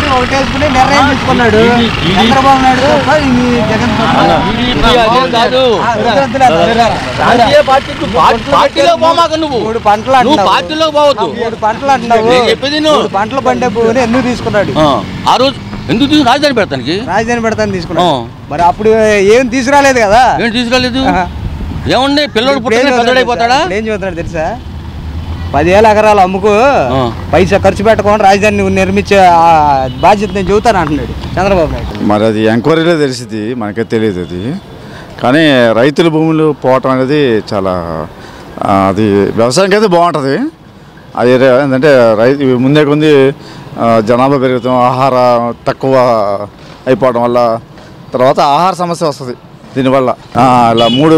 అందరూ ఒకటేసుకుని నిర్ణయం తీసుకున్నాడు ఇది- ఇది- చంద్రబాబు నాయుడు తప్ప ఈ జగన్ తప్ప. టీడీపీ అదే కాదు ఆ, వద్దులే, వద్దులే, వద్దులే. రాజకీయ పార్టీకి పార్టీ- పార్టీలో పోమాక నువ్వు మూడు పంటలు నువ్వు అంటున్నావు. పార్టీలో పోవద్దు మూడు పంటలు అంటున్నావు నేను చెప్పేది నువ్వు. మూడు పంటలు పండే భూమిని ఎందుకు తీసుకున్నాడు ఆ, ఆ రోజు ఎందుకు తీసుకు రాజధాని పెడతానికి రాజధాని పెడతాను తీసుకున్నాడు ఆ. మరి అప్పుడు ఏం తీసుకురాలేదు కదా ఏంటి తీసుకురాలేదు ఆహా. ఏముంది పిల్లడు ఇప్పుడు ఏం పుట్టిన చదువుతున్నాడు పెద్దడైపోతాడా తెలుసా? ఇప్పుడు ఏం చదువుతున్నాడు తెలుసా పదివేల ఎకరాలు అమ్ముకో ఆ. పైసా ఖర్చు పెట్టకుండా రాజధాని నువ్వు నిర్మించే ఆ బాధ్యత నేను చెబుతాను అంటున్నాడు చంద్రబాబు నాయుడు మరి అది ఎంక్వైరీలో తెలిసింది మనకే తెలియదు అది కానీ రైతుల భూములు పోవటం అనేది చాలా ఆ, అది వ్యవసాయానికి అయితే బాగుంటుంది అది రే- ఏంటంటే రైతు ముందే కొంది ఆ, జనాభా పెరుగుతాం ఆహార తక్కువ అయిపోవడం వల్ల తర్వాత ఆహార సమస్య వస్తుంది దీనివల్ల ఆ, ఇలా మూడు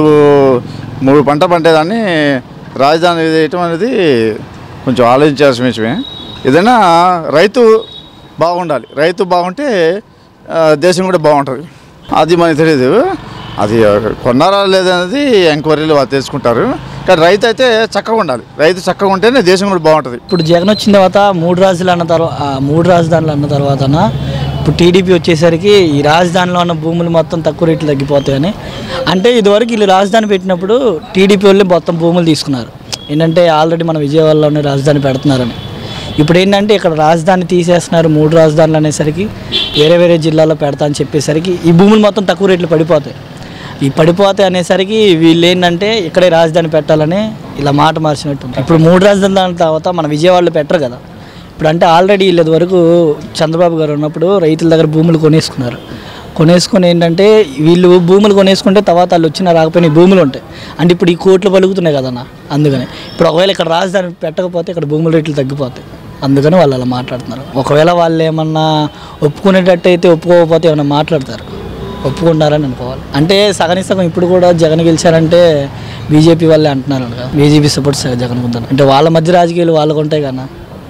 మూడు పంట పంటేదాన్ని రాజధాని వేయటం అనేది కొంచెం ఆలోచించాల్సిన విషయమే ఏదైనా రైతు బాగుండాలి రైతు బాగుంటే ఆ, దేశం కూడా బాగుంటుంది అది మనకు తెలియదు అది కొన్నారా లేదనేది ఎంక్వైరీలు వాళ్ళు తెలుసుకుంటారు కానీ రైతు అయితే చక్కగా ఉండాలి రైతు చక్కగా ఉంటేనే దేశం కూడా బాగుంటుంది ఇప్పుడు జగన్ వచ్చిన తర్వాత మూడు రాజులు అన్న తర్వాత మూడు రాజధానులు అన్న తర్వాత ఇప్పుడు టీడీపీ వచ్చేసరికి ఈ రాజధానిలో ఉన్న భూములు మొత్తం తక్కువ రేట్లు తగ్గిపోతాయని అంటే ఇదివరకు వీళ్ళు రాజధాని పెట్టినప్పుడు టీడీపీ వాళ్ళు మొత్తం భూములు తీసుకున్నారు ఏంటంటే ఆల్రెడీ మన విజయవాడలోనే రాజధాని పెడుతున్నారని ఇప్పుడు ఏంటంటే ఇక్కడ రాజధాని తీసేస్తున్నారు మూడు రాజధానులు అనేసరికి వేరే వేరే జిల్లాలో పెడతా అని చెప్పేసరికి ఈ భూములు మొత్తం తక్కువ రేట్లు పడిపోతాయి ఈ పడిపోతాయి అనేసరికి వీళ్ళు ఏంటంటే ఇక్కడే రాజధాని పెట్టాలని ఇలా మాట మార్చినట్టు ఉంది. ఇప్పుడు మూడు రాజధానుల తర్వాత మన విజయవాడలో పెట్టరు కదా ఇప్పుడు అంటే ఆల్రెడీ వీళ్ళది వరకు చంద్రబాబు గారు ఉన్నప్పుడు రైతుల దగ్గర భూములు కొనేసుకున్నారు కొనేసుకొని ఏంటంటే వీళ్ళు భూములు కొనేసుకుంటే తర్వాత వాళ్ళు వచ్చినా రాకపోయినా ఈ భూములు ఉంటాయి అంటే ఇప్పుడు ఈ కోట్లు పలుకుతున్నాయి కదన్న అందుకని ఇప్పుడు ఒకవేళ ఇక్కడ రాజధాని పెట్టకపోతే ఇక్కడ భూముల రేట్లు తగ్గిపోతాయి అందుకని వాళ్ళు అలా మాట్లాడుతున్నారు ఒకవేళ వాళ్ళు ఏమన్నా ఒప్పుకునేటట్టు అయితే ఒప్పుకోకపోతే ఏమన్నా మాట్లాడతారు ఒప్పుకుంటారని అనుకోవాలి అంటే సగని సగం ఇప్పుడు కూడా జగన్ గెలిచారంటే బీజేపీ వాళ్ళే అంటున్నారు కదా బీజేపీ సపోర్ట్ జగన్ కొంటారు అంటే వాళ్ళ మధ్య రాజకీయాలు వాళ్ళకు ఉంటాయి కదా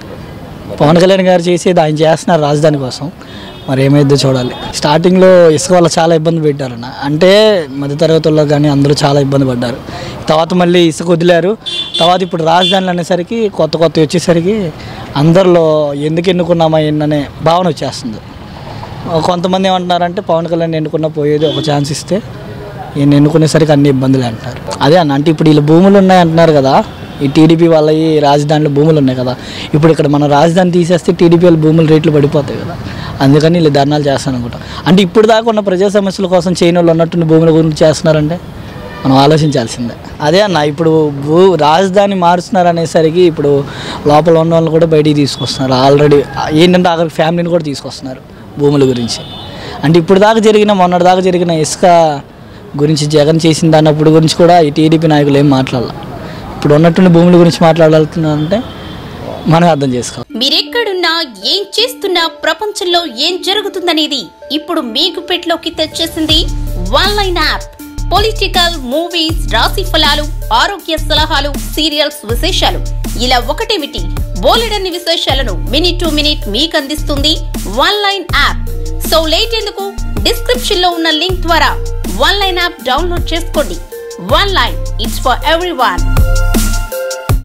పవన్ కళ్యాణ్ గారు చేసేది ఆయన చేస్తున్నారు రాజధాని కోసం మరి ఏమైద్దో చూడాలి స్టార్టింగ్లో ఇసుక వల్ల చాలా ఇబ్బంది పెట్టారన్న అంటే మధ్యతరగతి వాళ్ళు కానీ అందరూ చాలా ఇబ్బంది పడ్డారు తర్వాత మళ్ళీ ఇసుక వదిలారు తర్వాత ఇప్పుడు రాజధానులు అనేసరికి కొత్త కొత్త వచ్చేసరికి అందరిలో ఎందుకు ఎన్నుకున్నామా ఎన్ననే భావన వచ్చేస్తుంది కొంతమంది ఏమంటున్నారంటే పవన్ కళ్యాణ్ ఎన్నుకున్న పోయేది ఒక ఛాన్స్ ఇస్తే ఈయన ఎన్నుకునేసరికి అన్ని ఇబ్బందులే అంటారు అదే అన్న అంటే ఇప్పుడు వీళ్ళు భూములు ఉన్నాయి అంటున్నారు కదా ఈ టీడీపీ వాళ్ళ ఈ రాజధానిలో భూములు ఉన్నాయి కదా ఇప్పుడు ఇక్కడ మన రాజధాని తీసేస్తే టీడీపీ వాళ్ళ భూముల రేట్లు పడిపోతాయి కదా అందుకని వీళ్ళు ధర్నాలు చేస్తాను అనుకుంటా అంటే ఇప్పుడు దాకా ఉన్న ప్రజా సమస్యల కోసం చేయని వాళ్ళు ఉన్నట్టు భూముల గురించి చేస్తున్నారంటే మనం ఆలోచించాల్సిందే అదే అన్న ఇప్పుడు భూ రాజధాని మారుస్తున్నారు అనేసరికి ఇప్పుడు లోపల ఉన్న వాళ్ళని కూడా బయటికి తీసుకొస్తున్నారు ఆల్రెడీ ఏంటంటే ఆఖరికి ఫ్యామిలీని కూడా తీసుకొస్తున్నారు భూముల గురించి అంటే ఇప్పుడు దాకా జరిగిన మొన్నటి దాకా జరిగిన ఇసుక గురించి జగన్ చేసిన దాని అప్పుడు గురించి కూడా ఈ టీడీపీ నాయకులు ఏం మాట్లాడాల ఇప్పుడు ఉన్నటువంటి భూముల గురించి మాట్లాడాలంటే మనం అర్థం చేసుకోవాలి మీరెక్కడున్నా ఏం చేస్తున్నా ప్రపంచంలో ఏం జరుగుతుందనేది ఇప్పుడు మీకు పెట్లోకి తెచ్చేసింది one line app political movies రాశి ఫలాలు ఆరోగ్య సలహాలు సీరియల్స్ విశేషాలు ఇలా ఒకటేమిటి బోలెడన్ని విశేషాలను మినిట్ టు మినిట్ మీకు అందిస్తుంది one line app so late ఎందుకు డిస్క్రిప్షన్ లో ఉన్న లింక్ ద్వారా వన్ లైన్ యాప్ డౌన్లోడ్ చేసుకోండి one line it's for every